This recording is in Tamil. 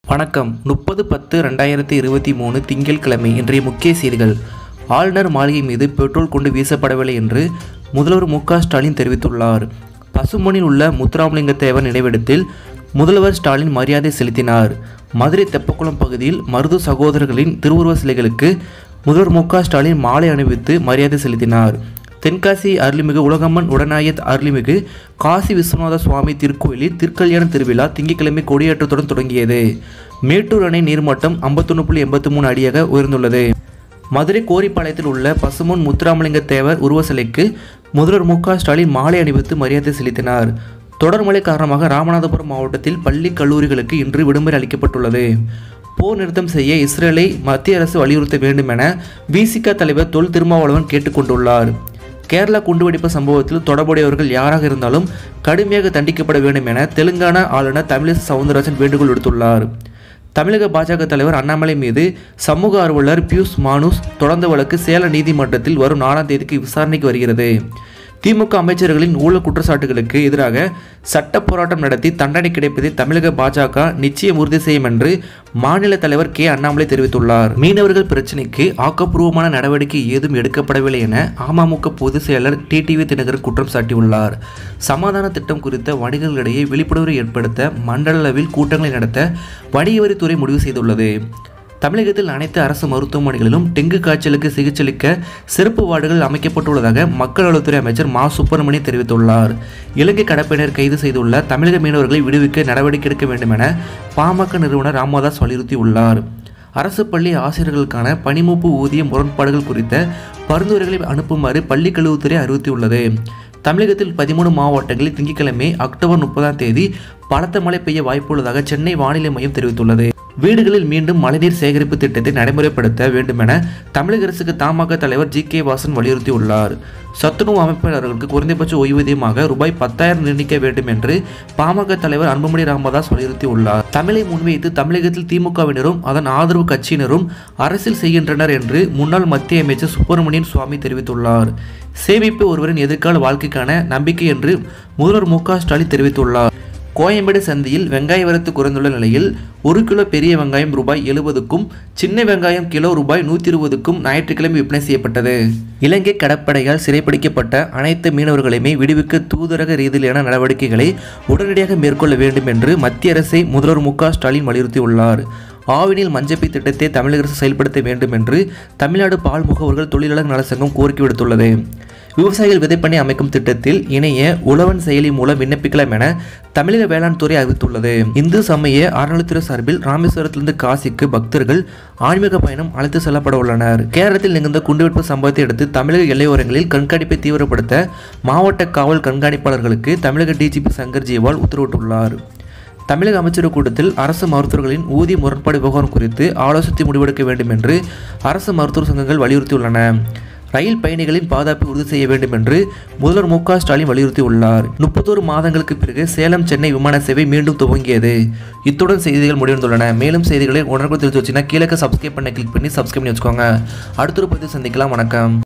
வணக்கம் முப்பது பத்து ரெண்டாயிரத்தி இருபத்தி மூணு திங்கட்கிழமை இன்றைய முக்கிய செய்திகள் ஆளுநர் மாளிகை மீது பெட்ரோல் கொண்டு வீசப்படவில்லை என்று முதல்வர் மு க ஸ்டாலின் தெரிவித்துள்ளார் பசும்பொனில் உள்ள முத்துராமலிங்க தேவர் நினைவிடத்தில் முதல்வர் ஸ்டாலின் மரியாதை செலுத்தினார் மதுரை தெப்பக்குளம் பகுதியில் மருது சகோதரர்களின் திருவுருவ சிலைகளுக்கு முதல்வர் மு க ஸ்டாலின் மாலை அணிவித்து மரியாதை செலுத்தினார் தென்காசி அருள்மிகு உலகம்மன் உடனாயத் அருள்மிகு காசி விஸ்வநாத சுவாமி திருக்கோயிலில் திருக்கல்யாண திருவிழா திங்கட்கிழமை கொடியேற்றத்துடன் தொடங்கியது மேட்டூர் அணை நீர்மட்டம் ஐம்பத்தொன்று புள்ளி எண்பத்தி மூணு அடியாக உயர்ந்துள்ளது மதுரை கோரிப்பாளையத்தில் உள்ள பசுமொன் முத்துராமலிங்க தேவர் உருவ சிலைக்கு முதல்வர் மு க ஸ்டாலின் மாலை அணிவித்து மரியாதை செலுத்தினார் தொடர் மழை காரணமாக ராமநாதபுரம் மாவட்டத்தில் பள்ளி கல்லூரிகளுக்கு இன்று விடுமுறை அளிக்கப்பட்டுள்ளது போர் நிறுத்தம் செய்ய இஸ்ரேலை மத்திய அரசு வலியுறுத்த வேண்டும் என விசிக தலைவர் தொல் திருமாவளவன் கேட்டுக்கொண்டுள்ளார் கேரளா குண்டுவெடிப்பு சம்பவத்தில் தொடர்புடையவர்கள் யாராக இருந்தாலும் கடுமையாக தண்டிக்கப்பட வேண்டும் என தெலுங்கானா ஆளுநர் தமிழிசை சவுந்தரராஜன் வேண்டுகோள் விடுத்துள்ளார் தமிழக பாஜக தலைவர் அண்ணாமலை மீது சமூக ஆர்வலர் பியூஷ் மானுஸ் தொடர்ந்த வழக்கு சேலம் நீதிமன்றத்தில் வரும் நாலாம் தேதிக்கு விசாரணைக்கு வருகிறது திமுக அமைச்சர்களின் ஊழல் குற்றச்சாட்டுகளுக்கு எதிராக சட்ட போராட்டம் நடத்தி தண்டனை கிடைப்பதை தமிழக பாஜக நிச்சயம் உறுதி செய்யும் என்று மாநில தலைவர் கே அண்ணாமலை தெரிவித்துள்ளார் மீனவர்கள் பிரச்சினைக்கு ஆக்கப்பூர்வமான நடவடிக்கை ஏதும் எடுக்கப்படவில்லை என அமமுக பொதுச் செயலர் டிடிவி தினகரன் குற்றம் சாட்டியுள்ளார் சமாதான திட்டம் குறித்த வணிகர்களிடையே விழிப்புணர்வை ஏற்படுத்த மண்டல அளவில் கூட்டங்களை நடத்த வணிக வரித்துறை முடிவு செய்துள்ளது தமிழகத்தில் அனைத்து அரசு மருத்துவமனைகளிலும் டெங்கு காய்ச்சலுக்கு சிகிச்சையளிக்க சிறப்பு வார்டுகள் அமைக்கப்பட்டுள்ளதாக மக்கள் நலத்துறை அமைச்சர் மா சுப்பிரமணியன் தெரிவித்துள்ளார் இலங்கை கடற்படையினர் கைது செய்துள்ள தமிழக மீனவர்களை விடுவிக்க நடவடிக்கை எடுக்க வேண்டும் என பாமக நிறுவனர் ராமதாஸ் வலியுறுத்தியுள்ளார் அரசு பள்ளி ஆசிரியர்களுக்கான பணிமூப்பு ஊதிய முரண்பாடுகள் குறித்த பரிந்துரைகளை அனுப்புமாறு பள்ளிக் கல்வித்துறை அறிவுறுத்தியுள்ளது தமிழகத்தில் பதிமூணு மாவட்டங்களில் திங்கட்கிழமை அக்டோபர் முப்பதாம் தேதி பலத்த மழை பெய்ய வாய்ப்புள்ளதாக சென்னை வானிலை மையம் தெரிவித்துள்ளது வீடுகளில் மீண்டும் மழைநீர் சேகரிப்பு திட்டத்தை நடைமுறைப்படுத்த வேண்டும் என தமிழக அரசுக்கு தமாக தலைவர் ஜி கே வாசன் வலியுறுத்தியுள்ளார் சத்துணவு அமைப்பாளர்களுக்கு குறைந்தபட்ச ஓய்வூதியமாக ரூபாய் பத்தாயிரம் நிர்ணயிக்க வேண்டும் என்று பாமக தலைவர் அன்புமணி ராமதாஸ் வலியுறுத்தியுள்ளார் தமிழை முன்வைத்து தமிழகத்தில் திமுகவினரும் அதன் ஆதரவு கட்சியினரும் அரசியல் செய்கின்றனர் என்று முன்னாள் மத்திய அமைச்சர் சுப்பிரமணியன் சுவாமி தெரிவித்துள்ளார் சேமிப்பு ஒருவரின் எதிர்கால வாழ்க்கைக்கான நம்பிக்கை என்று முதல்வர் மு க ஸ்டாலின் தெரிவித்துள்ளார் கோயம்பேடு சந்தையில் வெங்காய வரத்து குறைந்துள்ள நிலையில் ஒரு கிலோ பெரிய வெங்காயம் ரூபாய் எழுபதுக்கும் சின்ன வெங்காயம் கிலோ ரூபாய் நூற்றி இருபதுக்கும் ஞாயிற்றுக்கிழமை விற்பனை செய்யப்பட்டது இலங்கை கடற்படையால் சிறைப்பிடிக்கப்பட்ட அனைத்து மீனவர்களையுமே விடுவிக்க தூதரக ரீதியிலான நடவடிக்கைகளை உடனடியாக மேற்கொள்ள வேண்டும் என்று மத்திய அரசை முதல்வர் மு க ஸ்டாலின் வலியுறுத்தியுள்ளார் ஆவினில் மஞ்சப்பை திட்டத்தை தமிழக அரசு செயல்படுத்த வேண்டும் என்று தமிழ்நாடு பால் முகவர்கள் தொழிலாளர் நலச்சங்கம் கோரிக்கை விடுத்துள்ளது விவசாயிகள் விதைப்பண்ணை அமைக்கும் திட்டத்தில் இணைய உழவன் செயலி மூலம் விண்ணப்பிக்கலாம் என தமிழக வேளாண் துறை அறிவித்துள்ளது இந்து சமய அறநிலைத்துறை சார்பில் ராமேஸ்வரத்திலிருந்து காசிக்கு பக்தர்கள் ஆன்மீக பயணம் அழைத்து செல்லப்பட உள்ளனர் கேரளத்தில் நிகழ்ந்த குண்டுவெடிப்பு சம்பவத்தை அடுத்து தமிழக எல்லையோரங்களில் கண்காணிப்பை தீவிரப்படுத்த மாவட்ட காவல் கண்காணிப்பாளர்களுக்கு தமிழக டிஜிபி சங்கர் ஜிவால் உத்தரவிட்டுள்ளார் தமிழக அமைச்சரவை கூட்டத்தில் அரசு மருத்துவர்களின் ஊதிய முரண்பாடு விவகாரம் குறித்து ஆலோசித்து முடிவெடுக்க வேண்டும் என்று அரசு மருத்துவர் சங்கங்கள் வலியுறுத்தியுள்ளன ரயில் பயணிகளின் பாதுகாப்பை உறுதி செய்ய வேண்டும் என்று முதல்வர் மு க ஸ்டாலின் வலியுறுத்தியுள்ளார் முப்பத்தோரு மாதங்களுக்கு பிறகு சேலம் சென்னை விமான சேவை மீண்டும் துவங்கியது இத்துடன் செய்திகள் முடிந்துள்ளன மேலும் செய்திகளை உடனுக்குடன் தெரிஞ்சு வச்சுன்னா கீழே சப்ஸ்கிரைப் பண்ண கிளிக் பண்ணி சப்ஸ்கிரைப் பண்ணி வச்சுக்கோங்க அடுத்த ஒரு பதிவு சந்திக்கலாம் வணக்கம்